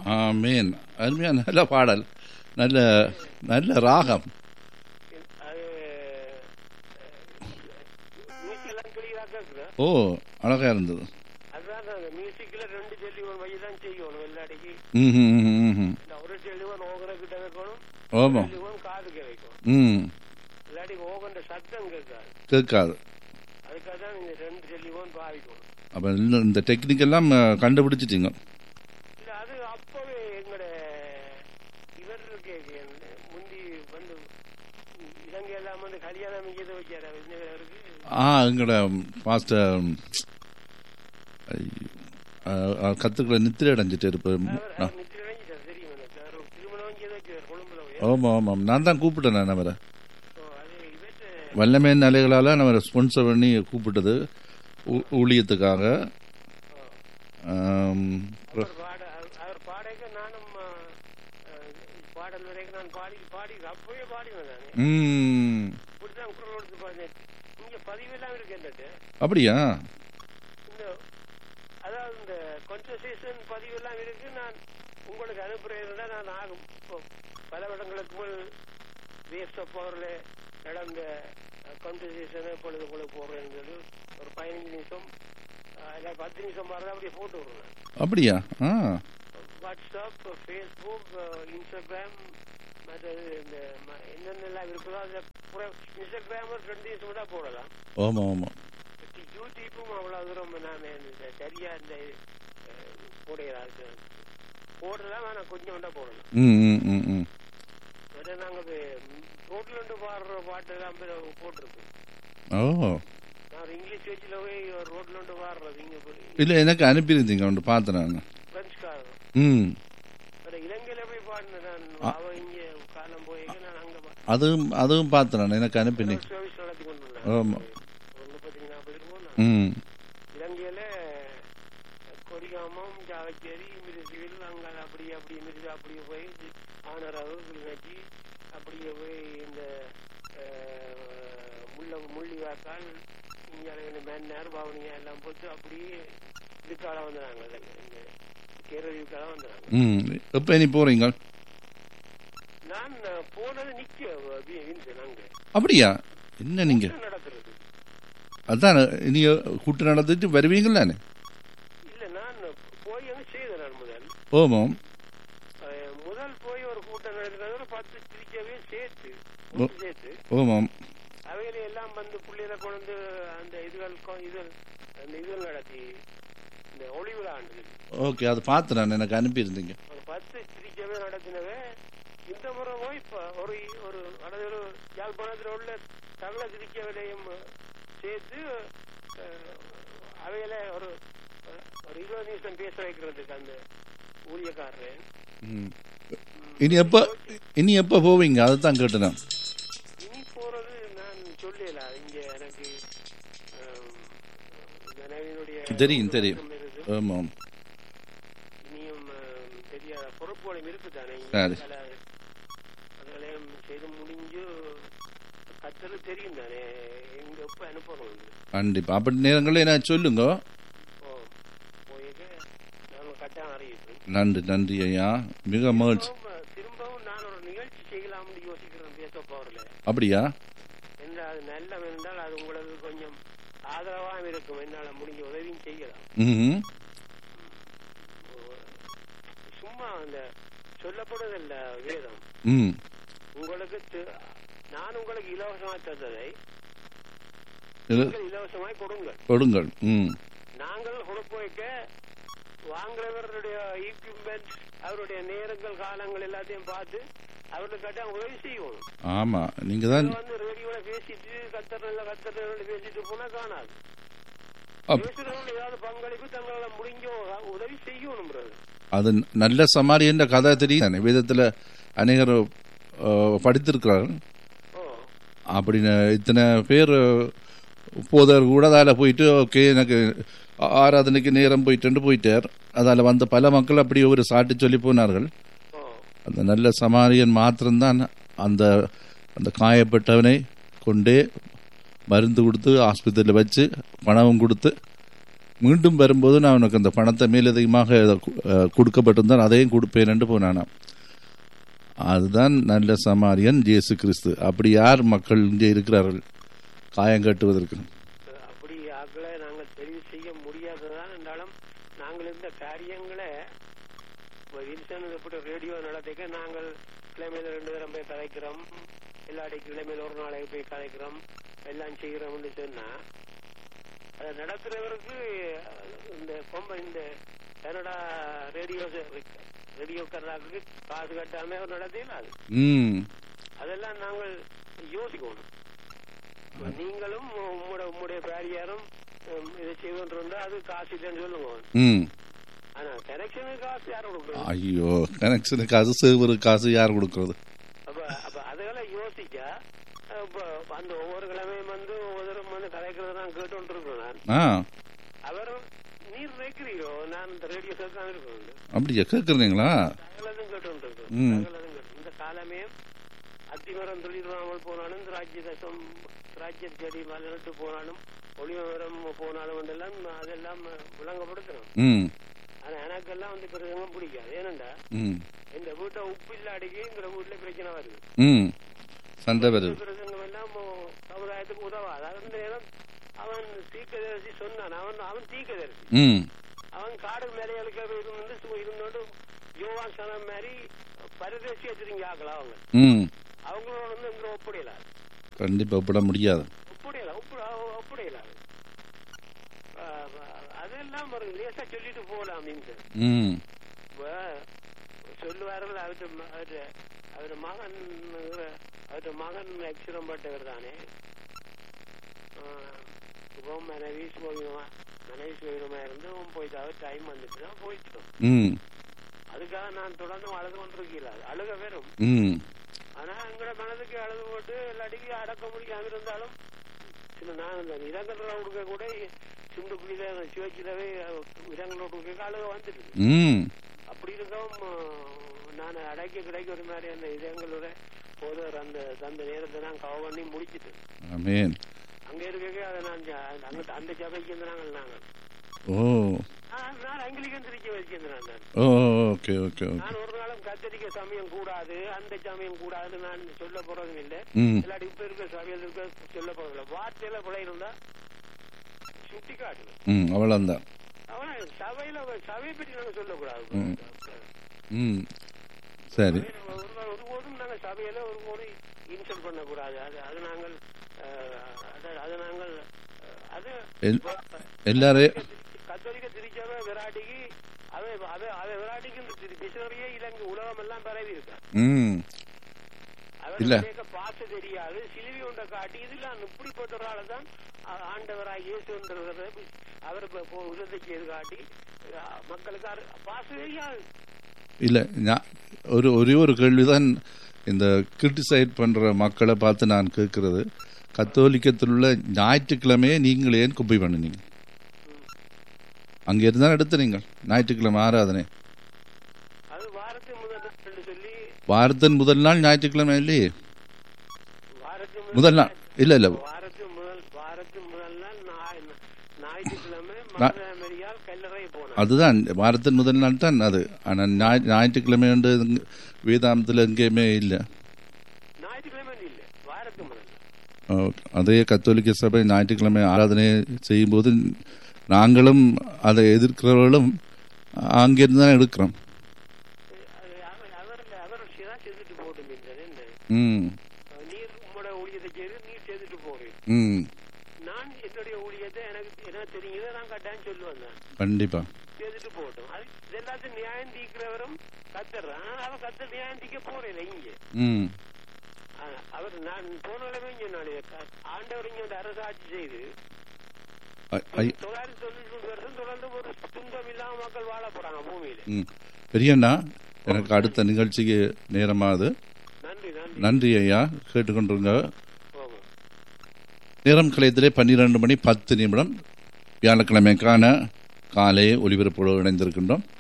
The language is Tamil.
ஆமேன் அருமையா நல்ல பாடல் நல்ல நல்ல ராகம் அது மியூசிக் எல்லாம் கிளியரா கேக்குது ஓ அழகா இருந்தது அதுதான் அந்த மியூசிக்ல ரெண்டு டெலிஃபோன் வழி தான் செய்யணும் எல்லாடிக்கு ம் ம், ம், ம். இந்த ஒரு டெலிஃபோன் ஓகன கிட்ட வைக்கணும் ஆமாம் டெலிஃபோன் காதுக்கு வைக்கணும் ம் இல்லாட்டி ஓகன்ற சத்தம் கேட்காது கேட்காது அதுக்காக தான் இந்த ரெண்டு டெலிஃபோன் பாவிக்கணும் அப்போ இந்த டெக்னிக் எல்லாம் அஹ், கண்டுபிடிச்சிட்டீங்க இல்ல அது அப்பவே எங்கட இவர் இருக்கே முந்தி வந்து இலங்கை எல்லாம் வந்து கல்யாணம் இங்கே வச்சாரு அவருக்கு ஆ எங்களோட பாஸ்டர் கத்துக்களை நித்திரை அடைஞ்சிட்டு இருப்பார் அவர் அவர் நித்திரை அடைஞ்சிட்டார் தெரியும் எனக்கு அவர் திருமணம் இங்கே வச்சார் கொழும்புல போய் ஆமாம் ஆமாம் நான் தான் கூப்பிட்டேன் நான் அவரை ஓ, அது இவற்றை வல்லமே நிலைகளால் நம்ம ஸ்பான்சர் பண்ணி கூப்பிட்டது ஊ- ஊழியத்துக்காக ஆம், அவர் பாட அவர்- அவர் பாடைக்க நானும் ஆ, ஆ, பாடல் வரைக்கும் நான் பாடி பாடி அப்பவே பாடினேன் நான் ம் இப்படிதான் குரல் கொடுத்து பாடினேன் இங்க பதிவெல்லாம் இருக்கு என்னட்டு அப்படியா இந்த அதாவது இந்த கான்வர்சேஷன் பதிவெல்லாம் இருக்கு நான் உங்களுக்கு அனுப்புறேன்னா நான் ஆகும் இப்போ பல வருடங்களுக்கு முன் வேஸ்ட் ஆஃப் பவர்ல நடந்த கான்வர்சேஷனை இப்பொழுது உங்களுக்கு போடுறேன்னு சொல்லி ஒரு பதினஞ்சு நிமிஷம் ஆ, இல்ல பத்து நிமிஷம் மாதிரி அப்படியே போட்டு விடுறேன் அப்படியா ஆ வாட்ஸ்அப் ஃபேஸ்புக் இன்ஸ்டாகிராம் மற்றது இந்த ம- என்னென்னலாம் இருக்குதோ அதில் பூரா இன்ஸ்டாகிராம் ஒரு ரெண்டு நிமிஷம் தான் போடலாம் ஆமாம் ஆமாம் யூடியூப்பும் அவ்வளோ தூரம் நான் இந்த சரியா இந்த அஹ், போடுகிறாரு போடலாம் ஆனால் கொஞ்சம் தான் போடலாம் ம் ம் ம் ம் அதை நாங்கள் ரோட்ல இருந்து பாடுற பாட்டு எல்லாம் போட்டிருக்கோம் ஓ நான் இங்கிலீஷ் பேச்சில் போய் ரோட்ல இருந்து பாடுறது இங்கே போய் இல்லை எனக்கு அனுப்பியிருந்தீங்க ஒன்று பார்த்தேன் நான் பிரெஞ்சுக்காரர் ம் அந்த இலங்கையில போய் பாடினேன் நான் அவ இங்கே காலம் போய் நான் அங்கே அதுவும் அதுவும் பார்த்தேன் நான் எனக்கு அனுப்பினீங்க சர்வீஸ் நடத்தி கொண்டு ஆமா. ஒரு முப்பத்தி நாற்பது இருக்கும் ம் இலங்கையில கொடிகாமம் ஜாவச்சேரி மிருசிவில் அங்க அப்படியே அப்படியே மிருசி அப்படியே போய் ஆனரவு கிளிநொச்சி அப்படியே போய் இந்த அஹ், முள்ள முள்ளிவாக்கால் இங்கே மேன்னார் பவனியா எல்லாம் போட்டு அப்படியே இதுக்கால வந்துடுறாங்க இந்த கேரளீவுக்கால வந்துடுறாங்க ம் எப்போ இனி போகிறீங்க நான் போனது நிக்க வின்சன் அங்க அப்படியா என்ன நீங்கள் நடக்கிறது அதான் இனி கூட்டு நடந்துட்டு வருவீங்களானே இல்ல நான் போய் அங்க செய்தேன் நான் முதல் ஓமாம் அஹ், முதல் போய் ஒரு கூட்டம் நடத்தினது ஒரு பத்து திருச்சபையும் சேர்த்து ஒன்று சேர்த்து ஓமாம் அவையில எல்லாம் வந்து பிள்ளைகளை கொண்டு அந்த இதுகள் கொ- இது அந்த இதுகள் நடத்தி இந்த ஒளி விழா ஆண்டு ஓகே அது பார்த்து நான் எனக்கு அனுப்பியிருந்தீங்க ஒரு பத்து திருச்சபை நடத்தினவே இந்த முறை போய் இப்ப ஒரு ஒரு அதாவது ஒரு யாழ்ப்பாணத்தில் உள்ள தமிழ திருச்சபையிலையும் சேர்த்து அஹ், அவையில ஒரு ஒரு இருபது நிமிஷம் பேச வைக்கிறதுக்கு அந்த ஊழியக்காரர் ம் இனி எப்போ இனி எப்போ போவீங்க அதை தான் கேட்டேன் இனி போறது நான் சொல்லல இங்க எனக்கு ஆம், இந்த நவீனுடைய தெரியும், தெரியும். ஒழுக்கம் இருக்கு. ஆமாம் இனியும் ஆம், தெரியாத பொறுப்புகளும் இருக்குதானே இங்க சரி. பல அதெல்லாம் செய்து முடிஞ்சு கத்தது தெரியும் தானே எங்க எப்ப அனுப்பணும் கண்டிப்பாக அப்படி நேரங்களில் என்ன சொல்லுங்க ஓ போயிட்டு நாங்க கட்டாயம் அறிவிப்போம் நன்றி நன்றி ஐயா மிக மகிழ்ச்சி திரும்பவும் திரும்பவும் நான் ஒரு நிகழ்ச்சி செய்யலாம்னு யோசிக்கிறேன் பேச போறல அப்படியா என்றால் அது நல்லம் என்றால் அது உங்களுக்கு கொஞ்சம் ஆதரவாக இருக்கும் என்னால் முடிஞ்ச உதவியும் செய்யலாம் ம் சும்மா அந்த சொல்லப்படுவதில்ல வேதம் ம் உங்களுக்கு தி- நான் உங்களுக்கு இலவசமாய் தந்ததை இது நீங்கள் இலவசமாய் கொடுங்கள் கொடுங்கள் ம் நாங்கள் கொடுக்க வைக்க வாங்குறவருடைய ஈக்விப்மெண்ட் அவருடைய நேரங்கள் காலங்கள் எல்லாத்தையும் பார்த்து அவர்களுக்கு கட்டாயம் உதவி செய்யணும் ஆமாம் நீங்கள் தான் இதை வந்து ரேடியோல பேசிட்டு கத்தர் நல்ல கத்தர் பேசிட்டு போனா காணாது அப்- பேசுறவங்க ஏதாவது பங்களிப்பு தங்களால முடிஞ்சோ உதவி செய்யணும் brother. அது நல்ல சமாரியன்ற கதை தெரியும் தானே வேதத்தில் அநேகர் அஹ், படித்திருக்கிறார்கள் ஓ அப்படின்னு இத்தனை பேர் போதவர் கூட அதில் போயிட்டு ஓகே எனக்கு ஆ- ஆராதனைக்கு நேரம் போயிட்டு போயிட்டார் அதில் வந்த பல மக்கள் அப்படி ஒரு சாட்டி சொல்லி போனார்கள் ஓ அந்த நல்ல சமாரியன் மாத்திரம்தான் அந்த அந்த காயப்பட்டவனை கொண்டே மருந்து கொடுத்து ஆஸ்பத்திரியில் வச்சு பணமும் கொடுத்து மீண்டும் வரும்போது நான் உனக்கு அந்த பணத்தை மேலதிகமாக அஹ், கொடுக்கப்பட்டிருந்தால் அதையும் கொடுப்பேன் போனானாம் அதுதான் நல்ல சமாரியன் இயேசு கிறிஸ்து அப்படி யார் மக்கள் இங்கே இருக்கிறார்கள் காயம் கட்டுவதற்கு அப்படி ஆக்களை நாங்கள் தெரிவு செய்ய முடியாததான் என்றாலும் நாங்கள் இந்த காரியங்களை இப்போ வின்சன் எப்படி ரேடியோ நடத்திக்க நாங்கள் கிழமையில ரெண்டு தரம் போய் கதைக்கிறோம் எல்லாடி கிழமையில ஒரு நாளைக்கு போய் கதைக்கிறோம் எல்லாம் செய்கிறோம்னு சொன்னா அதை நடத்துறவருக்கு இந்த கொம்ப இந்த கனடா ரேடியோ ரேடியோக்காரர்களுக்கு காசு கட்டாம அவர் நடத்தினா அது ம் அதெல்லாம் நாங்கள் யோசிக்கணும் இப்ப நீங்களும் உம்முடைய உம்முடைய பேரியாரும் உம், இதை செய்வோன்றா அது காசு இல்லைன்னு சொல்லுங்க ம் ஆனா கனெக்ஷனுக்கு காசு யாரும் கொடுக்குறது ஐயோ கனெக்ஷனு காசு சேவரு காசு யார் கொடுக்கறது அப்ப அப்ப அதெல்லாம் யோசிச்சா அஹ், இப்ப அந்த ஒவ்வொரு கிழமையும் வந்து ஒவ்வொருத்தரும் வந்து கதைக்கிறத நான் கேட்டு இருக்கிறேன் நான் ஆ அவரும் நீர் நினைக்கிறீரோ நான் இந்த ரேடியோ கேட்காம இருக்கணும் அப்படியா கேட்குறீங்களா சகலதும் கேட்டு இருக்கேன் ம். சகலதும் கேட்டு இந்த காலமே அத்திமரம் தொழிலாமல் போனாலும் ராஜ்ய தசம் ராஜ்ய செடி மலர்ந்து போனாலும் ஒளிமரம் போனாலும் எல்லாம் அதெல்லாம் விளங்கப்படுத்தணும் ம் ஆனா எனக்கெல்லாம் வந்து பிரசங்கம் பிடிக்காது ஏனண்டா ம் இந்த வீட்டை உப்பு இல்லாடிக்கு இந்த வீட்டுல பிரச்சனை வருது ம் சண்டை வருது பிரசங்கம் எல்லாம் மோ- சமுதாயத்துக்கு உதவாது அந்த நேரம் அவன் தீக்கதரிசி சொன்னான் அவன் அவன் தீக்கதரிசி ம் அவன் காடு மேலைகளுக்கு இருந்து சு- இருந்தோண்டு யோவான் சனம் மாதிரி பரதேசியா திரும்பி ஆக்கலாம் அவங்க ம் அவங்களோட வந்து இங்க ஒப்படையல கண்டிப்பாக ஒப்பிட முடியாது ஒப்படையல ஒப்படையல அதெல்லாம் ஒரு லேசா சொல்லிட்டு போகலாம் அப்படின்னு ம் இப்ப சொல்லுவார்கள் அவரு அவரு அவரு மகன் அவரு மகன் அக்ஷரம் பட்டவர் தானே இப்போ மனைவி சுகமா மனைவி சுகமா இருந்து அவன் போயிட்டு அவர் டைம் வந்துட்டு தான் போயிட்டோம் ம் அதுக்காக நான் தொடர்ந்து அழுது கொண்டிருக்கல அழுக வெறும் ம் ஆனா எங்களோட மனதுக்கு அழுது போட்டு எல்லாத்தையும் அடக்க முடியாம இருந்தாலும் சில நான் இந்த இடங்கள் கொடுக்க கூட சிந்து குழியில சிவச்சிலவே இடங்களோட கொடுக்க அழுக வந்துட்டு ம் அப்படி இருக்கவும் நான் அடைக்க கிடைக்க ஒரு மாதிரி அந்த இதங்களோட போதவர் அந்த அந்த நேரத்தை நான் கவ பண்ணி முடிச்சிட்டு ஆமேன் அங்க இருக்க அதை நான் ஜ- அங்க அந்த சபைக்கு வந்து நாங்கள் நாங்கள் ஓ நான் நான் அங்கிலிக்கன் திருச்சி வச்சிருந்தேன் நான் ஓ ஓகே ஓகே ஓகே நான் ஒரு நாளும் கத்தரிக்க சமயம் கூடாது அந்த சமயம் கூடாதுன்னு நான் சொல்ல போறதும் இல்லை ம் இல்லாட்டி இப்ப இருக்க சபையில் இருக்க சொல்ல போறதும் இல்லை வார்த்தையில பிழை இருந்தா சுட்டி காட்டுது ம் அவ்வளோந்தான் அவன் சபையில சபையை பற்றி நாங்க சொல்லக்கூடாது ம். ம் சரி ஒரு ஒருபோதும் நாங்கள் சபையில ஒருபோதும் இன்சல்ட் பண்ணக்கூடாது அது அது நாங்கள் அஹ், அது- அது நாங்கள் அஹ், அது எல்- எல்லாரையும் கத்தோலிக்க திருச்சபை விராட்டிக்கு அவை அவை அவை விராட்டிக்கு இந்த திரு- மிஷனரியே இலங்கை உலகம் எல்லாம் பரவி இருக்கா ம் இல்ல. அவர்களுக்கு பாச தெரியாது சிலுவை ஒன்றை காட்டி இதெல்லாம் இப்படிப்பட்ட ஒரு ஆளை தான் ஆ- ஆண்டவராய் இயேசுன்றவரை அவர் இப்ப போ- உதவி செய்து காட்டி அஹ், மக்களுக்கு அரு- பாச தெரியாது இல்லை நான் ஒரு ஒரே ஒரு கேள்விதான் இந்த கிரிட்டிசைட் பண்ணுற மக்களை பார்த்து நான் கேட்கறது கத்தோலிக்கத்தில் உள்ள ஞாயிற்றுக்கிழமையே நீங்கள் ஏன் குப்பை பண்ணினீங்க அங்கே இருந்தால் எடுத்து நீங்கள் ஞாயிற்றுக்கிழமை ஆராதனை அது வாரத்தின் முதல் நாள் என்று சொல்லி வாரத்தின் முதல் நாள் ஞாயிற்றுக்கிழமை இல்லையே வாரத்தின் முதல் நாள் இல்லை இல்லை வாரத்தின் முதல் வாரத்தின் முதல் நாள் ஞாய்- ஞாயிற்றுக்கிழமை மாதமரியால் கல்லறை போனார் அதுதான் வாரத்தின் முதல் நாள் தான் அது ஆனால் ஞாய் ஞாயிற்றுக்கிழமை வந்து வேதாந்தத்தில் எங்கேயுமே இல்லை ஞாயிற்றுக்கிழமை இல்ல வாரத்தின் முதல் நாள் ஓ, அதே கத்தோலிக்க சபை ஞாயிற்றுக்கிழமை ஆராதனை செய்யும்போது நாங்களும் அதை எதிர்க்கிறவர்களும் அங்கிருந்து தான் எடுக்கிறோம் அது அவர் அவர் அவர் சிதா செய்துட்டு போட்டும் என்ன ம் நீர் உம்மோட ஊழியத்தை செய்து நீர் செய்துட்டு போறேன் ம் நான் என்னுடைய ஊழியத்தை எனக்கு எனக்கு தெரியுதை நான் கட்டாயம் சொல்லுவேன் நான் கண்டிப்பாக செய்துட்டு போகட்டும் அது இது எல்லாத்தையும் நியாயம் தீக்கிறவரும் கத்தர் ஆனா அவன் கத்தர் நியாயம் தீக்க போறேன் இங்க ம் ஆனா, அவர் நான் போன கிழமை சொன்னாலே ஆண்டவர் இங்க வந்து அரசாட்சி செய்து ஐ- ஐ- தொள்ளாயிரத்தி தொண்ணூத்தி மூணு வருஷம் தொடர்ந்து ஒரு துன்பம் இல்லாம மக்கள் வாழ போறாங்க பூமியில ம் பெரியண்ணா எனக்கு அடுத்த நிகழ்ச்சிக்கு நேரமாகுது நன்றி நன்றி நன்றி ஐயா கேட்டுக்கொண்டிருங்க போகும் நேரம் கலையத்திலே பன்னிரண்டு மணி பத்து நிமிடம் வியாழக்கிழமைக்கான காலை ஒலிபரப்போடு இணைந்திருக்கின்றோம்